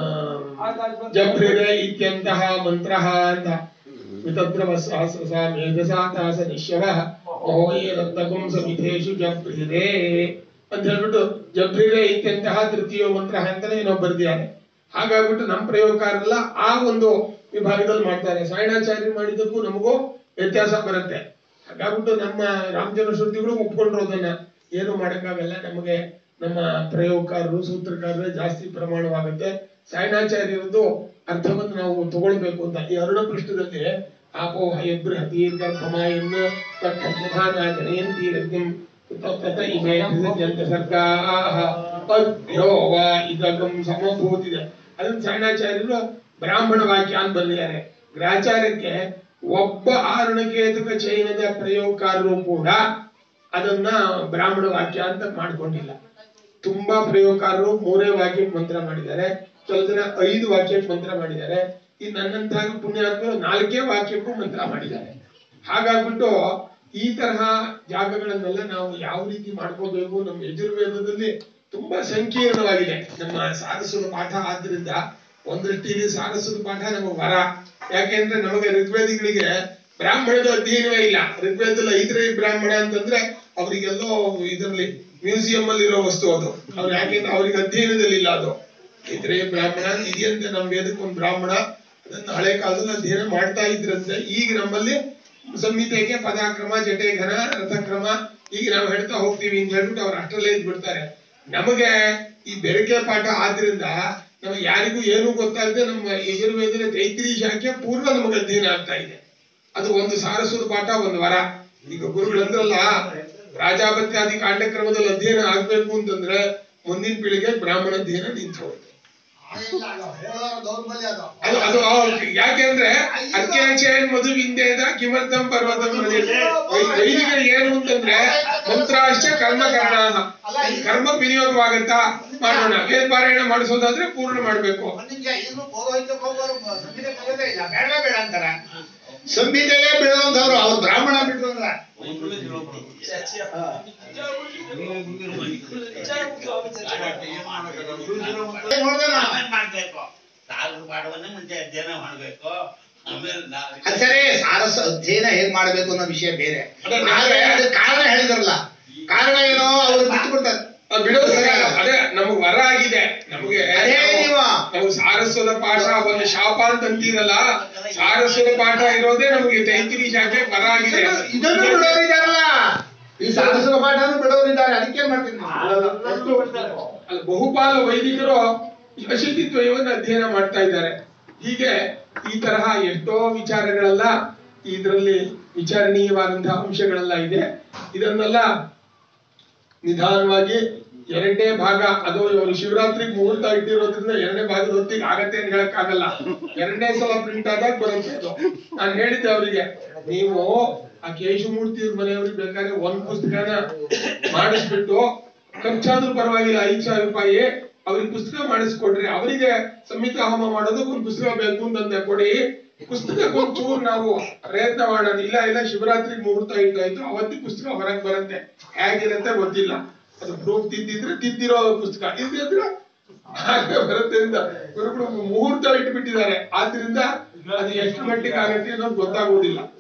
ಜಭ್ರಿರೆ ಇತ್ಯಂತಹ ಮಂತ್ರ ಅಂತ ವಿತದ್ರವ ಸಹಸ್ರಸ ಮೇಧಸಾ ತಾಸ ನಿಶ್ಯವ ಮಹೋಯೇ ರಕ್ತಕಂ ಸಮಿಧೇಶು ಜಭ್ರಿರೆ ಅಂತ ಹೇಳ್ಬಿಟ್ಟು ಜಭ್ರಿರೆ ಇತ್ಯಂತಹ ತೃತೀಯ ಮಂತ್ರ ಅಂತಾನೆ ಏನೋ ಬರ್ದಿದ್ದಾರೆ ಹಾಗಾಗ್ಬಿಟ್ಟು ನಮ್ಮ ಪ್ರಯೋಗಕಾರರೆಲ್ಲ ಆ ಒಂದು ವಿಭಾಗದಲ್ಲಿ ಮಾಡ್ತಾರೆ ಸಾಯಣಾಚಾರ್ಯ ಮಾಡಿದ್ದಕ್ಕೂ ನಮಗೂ ವ್ಯತ್ಯಾಸ ಬರುತ್ತೆ ಹಾಗಾಗ್ಬಿಟ್ಟು ನಮ್ಮ ರಾಮಚಂದ್ರ ಶ್ರುತಿಗಳು ಒಪ್ಕೊಂಡ್ರು ಅದನ್ನ ಏನು ಮಾಡಕ್ಕಾಗಲ್ಲ ನಮಗೆ ನಮ್ಮ ಪ್ರಯೋಗಕಾರರು ಸೂತ್ರಕಾರರೇ ಜಾಸ್ತಿ ಪ್ರಮಾಣವಾಗುತ್ತೆ ಸಾಯಣಾಚಾರ್ಯರದ್ದು ಅರ್ಥವನ್ನು ನಾವು ತಗೊಳ್ಬೇಕು ಅಂತ ಈ ಅರುಣ ಪೃಷ್ಠದಲ್ಲಿ ಆಪೋ ಹಯಬೃಹತಿ ಗರ್ಭಮಾಯನ್ನು ತತ್ಪ್ರಧಾನ ಜನಯಂತಿ ರತ್ನಂ ತತ ಇಮೇ ವಿಸರ್ಜಂತ ಸರ್ಗಾಹ ಅಭ್ಯೋ ವಾ ಇದಗಂ ಸಮಭೂತಿದೆ ಅದನ್ನ ಸಾಯಣಾಚಾರ್ಯರು ಬ್ರಾಹ್ಮಣ ವಾಕ್ಯ ಅಂತ ಬಂದಿದ್ದಾರೆ ಗ್ರಾಚಾರ್ಯಕ್ಕೆ ಒಬ್ಬ ಆರುಣಕೇತಕ ಚೈನದ ಪ್ರಯೋಗಕಾರರು ಕೂಡ ಅದನ್ನ ಬ್ರಾಹ್ಮಣ ವಾಕ್ಯ ಅಂತ ಮಾಡ್ಕೊಂಡಿಲ್ಲ ತುಂಬಾ ಪ್ರಯೋಗಕಾರರು ಮೂರೇ ವಾಕ್ಯಕ್ಕೆ ಮಂತ್ರ ಮಾಡಿದ್ದಾರೆ ಕೆಲವು ಜನ ಐದು ವಾಕ್ಯಕ್ಕೆ ಮಂತ್ರ ಮಾಡಿದ್ದಾರೆ ಈ ನನ್ನಂತಹ ಪುಣ್ಯಾತ್ಮರು ನಾಲ್ಕೇ ವಾಕ್ಯಕ್ಕೂ ಮಂತ್ರ ಮಾಡಿದ್ದಾರೆ ಹಾಗಾಗ್ಬಿಟ್ಟು ಈ ತರಹ ಜಾಗಗಳನ್ನೆಲ್ಲ ನಾವು ಯಾವ ರೀತಿ ಮಾಡ್ಕೋಬೇಕು ನಮ್ಮ ಯಜುರ್ವೇದದಲ್ಲಿ ತುಂಬಾ ಸಂಕೀರ್ಣವಾಗಿದೆ ನಮ್ಮ ಸಾರಸ್ವತ ಪಾಠ ಆದ್ರಿಂದ ಒಂದೃಷ್ಟಿಯಲ್ಲಿ ಸಾರಸ್ವತ ಪಾಠ ನಮಗೆ ವರ ಯಾಕೆಂದ್ರೆ ನಮಗೆ ಋಗ್ವೇದಿಗಳಿಗೆ ಬ್ರಾಹ್ಮಣದ ಅಧ್ಯಯನವೇ ಇಲ್ಲ ಋಗ್ವೇದದಲ್ಲಿ ಐದರೇ ಬ್ರಾಹ್ಮಣ ಅಂತಂದ್ರೆ ಅವರಿಗೆಲ್ಲೋ ಇದರಲ್ಲಿ ಮ್ಯೂಸಿಯಂ ಅಲ್ಲಿ ಇರೋ ವಸ್ತು ಅದು ಅವ್ರು ಯಾಕೆಂದ್ರೆ ಅವ್ರಿಗೆ ಅಧ್ಯಯನದಲ್ಲಿ ಇಲ್ಲ ಅದು ಇದ್ರೆ ಬ್ರಾಹ್ಮಣ ಇದೆಯಂತೆ ನಮ್ಮ ವೇದಕ್ಕೆ ಒಂದು ಬ್ರಾಹ್ಮಣ ಅದನ್ನ ಹಳೆ ಕಾಲದಲ್ಲಿ ಅಧ್ಯಯನ ಮಾಡ್ತಾ ಇದ್ರಂತೆ ಈಗ ನಮ್ಮಲ್ಲಿ ಸಂಹಿತೆಗೆ ಪದಾಕ್ರಮ ಜಟೇಘನ ರಥಕ್ರಮ ಈಗ ನಾವು ಹೇಳ್ತಾ ಹೋಗ್ತೀವಿ ಅಂತ ಹೇಳ್ಬಿಟ್ಟು ಅವ್ರು ಅಷ್ಟರಲ್ಲೇ ಇದ್ಬಿಡ್ತಾರೆ ನಮಗೆ ಈ ಬೆರಕೆ ಪಾಠ ಆದ್ರಿಂದ ನಮಗೆ ಯಾರಿಗೂ ಏನೂ ಗೊತ್ತಾಗದೆ ನಮ್ಮ ಯಜುರ್ವೇದದ ತೈತ್ರಿ ಶಾಖೆ ಪೂರ್ವ ನಮಗೆ ಅಧ್ಯಯನ ಆಗ್ತಾ ಇದೆ ಅದು ಒಂದು ಸಾರಸ್ವತ ಪಾಠ ಒಂದು ವರ ಈಗ ಗುರುಗಳಂದ್ರಲ್ಲ ರಾಜಾಪತ್ಯಾದಿ ಕಾಂಡಕ್ರಮದಲ್ಲಿ ಅಧ್ಯಯನ ಆಗ್ಬೇಕು ಅಂತಂದ್ರೆ ಮುಂದಿನ ಪೀಳಿಗೆ ಬ್ರಾಹ್ಮಣ ಅಧ್ಯಯನ ನಿಂತು ಹೋಗುತ್ತೆ ಹೇಳೋರ ದೌರ್ಬಲ್ಯ ಅದು ಅದು ಅದು ಆ- ಯಾಕೆಂದ್ರೆ ಅರ್ಕ್ಯಾಚೇನ್ ಮಧುವಿಂದೇದ ಕಿಮರ್ಥಂ ಪರ್ವತಂ ಮನೆಯಲ್ಲಿ ವೈದಿಕರು ಏನು ಅಂತಂದ್ರೆ ಮಂತ್ರಾಶ್ಚ ಕರ್ಮ ಕರ್ಣ ಕರ್ಮ ವಿನಿಯೋಗವಾಗತ್ತಾ ಮಾಡೋಣ ವೇದ ಪಾರಾಯಣ ಮಾಡಿಸೋದಾದ್ರೆ ಪೂರ್ಣ ಮಾಡ್ಬೇಕು ನಿಮ್ಗೆ ಇನ್ನು ಪೌರೋಹಿತ್ಯಕ್ಕೆ ಹೋಗೋರು ಸಂಹಿತೆ ಕಲಿಯೋದೇ ಇಲ್ಲ ಬೇಡವೇ ಬೇಡ ಅಂತಾರ ಸಂಹಿತೆಗೆ ಬಿಡುವಂತವ್ರು ಅವ್ರು ಬ್ರಾಹ್ಮಣ ಬಿಟ್ರು ಅಂದ್ರೆ ನೋಡ್ದೆ ನಾನು. ಮಾಡ್ಬೇಕು ಸಾರು ಮಾಡುವನ್ನೇ ಮುಂಚೆ ಅಧ್ಯಯನ ಮಾಡ್ಬೇಕು ಆಮೇಲೆ ನಾವು ಅದ್ ಸರಿ ಸಾರಸ ಅಧ್ಯಯನ ಹೇಗ್ ಮಾಡ್ಬೇಕು ಅನ್ನೋ ವಿಷಯ ಬೇರೆ ಅದೇ ಆದ್ರೆ ಅದಕ್ಕೆ ಕಾರಣ ಹೇಳಿದ್ರಲ್ಲ ಕಾರಣ ಏನೋ ಅವ್ರು ಬಿಟ್ಟು ಬಿಡ್ತಾರೆ ಅದು ಬಿಡೋದು ಸರಿ ಅಲ್ಲ. ಅದೇ ನಮಗ್ ವರ ಆಗಿದೆ ನಮಗೆ ಅದೇ ನೀವು. ನಾವು ಸಾರಸ್ವತ ಪಾಠ ಒಂದು ಶಾಪ ಅಂತ ಅಂತೀರಲ್ಲ ಸಾರಸ್ವತ ಪಾಠ ಇರೋದೇ ನಮಗೆ ತೈತಿರಿ ಶಾಖೆ ವರ ಆಗಿದೆ ಇದನ್ನು ಬಿಡೋರಿದಾರಲ್ಲ ಈ ಸಾರಸ್ವತ ಪಾಠನು ಬಿಡೋರಿದ್ದಾರೆ ಅದಕ್ಕೆ ಮಾಡ್ತೀನಿ ಅಲ್ಲಿ ಬಹುಪಾಲು ವೈದಿಕರು ಅಶುದ್ಧಿತ್ವವನ್ನು ಅಧ್ಯಯನ ಮಾಡ್ತಾ ಇದ್ದಾರೆ ಹೀಗೆ ಈ ತರಹ ಎಷ್ಟೋ ವಿಚಾರಗಳೆಲ್ಲ ಇದರಲ್ಲಿ ವಿಚಾರಣೀಯವಾದಂತಹ ಅಂಶಗಳೆಲ್ಲ ಇದೆ ಇದನ್ನೆಲ್ಲ ನಿಧಾನವಾಗಿ ಎರಡನೇ ಭಾಗ ಅದು ಇವರು ಶಿವರಾತ್ರಿಗೆ ಮುಹೂರ್ತ ಇಟ್ಟಿರೋದ್ರಿಂದ ಎರಡನೇ ಭಾಗದ ಹೊತ್ತಿಗೆ ಆಗತ್ತೆ ಅಂತ ಹೇಳಕ್ಕಾಗಲ್ಲ ಎರಡನೇ ಸಲ ಪ್ರಿಂಟ್ ಆದಾಗ ಬರುತ್ತೆ ಅದು ನಾನು ಹೇಳಿದ್ದೆ ಅವರಿಗೆ ನೀವು ಆ ಕೇಶವಮೂರ್ತಿ ಅವ್ರ ಮನೆಯವ್ರಿಗೆ ಬೇಕಾದ್ರೆ ಒಂದ್ ಪುಸ್ತಕನ ಮಾಡಿಸ್ಬಿಟ್ಟು ಖರ್ಚಾದ್ರೂ ಪರವಾಗಿಲ್ಲ ಐದ್ ಸಾವಿರ ರೂಪಾಯಿ ಅವ್ರಿಗೆ ಪುಸ್ತಕ ಮಾಡಿಸ್ಕೊಡ್ರಿ ಅವರಿಗೆ ಸಂಹಿತಾ ಹೋಮ ಮಾಡೋದಕ್ಕೆ ಒಂದು ಪುಸ್ತಕ ಬೇಕು ಅಂತಂದೆ ಕೊಡಿ ಪುಸ್ತಕಕ್ಕೆ ಒಂಚೂರು ನಾವು ಪ್ರಯತ್ನ ಮಾಡೋಣ ಇಲ್ಲ ಇಲ್ಲ ಶಿವರಾತ್ರಿಗೆ ಮುಹೂರ್ತ ಇಟ್ಟಾಯ್ತು ಅವತ್ತಿ ಪುಸ್ತಕ ಹೊರಗೆ ಬರುತ್ತೆ ಹೇಗಿರುತ್ತೆ ಗೊತ್ತಿಲ್ಲ ಅದು ಪ್ರೂಫ್ ತಿದ್ದಿದ್ರೆ ತಿದ್ದಿರೋ ಪುಸ್ತಕ ಇಲ್ದಿದ್ರೆ ಹಾಗೆ ಬರುತ್ತೆ ಅಂತ ಗುರುಗಳು ಮುಹೂರ್ತ ಇಟ್ಬಿಟ್ಟಿದ್ದಾರೆ ಆದ್ರಿಂದ ಅದು ಎಷ್ಟು ಮಟ್ಟಿಗೆ ಆಗತ್ತೆ ಅನ್ನೋದು ಗೊತ್ತಾಗೋದಿಲ್ಲ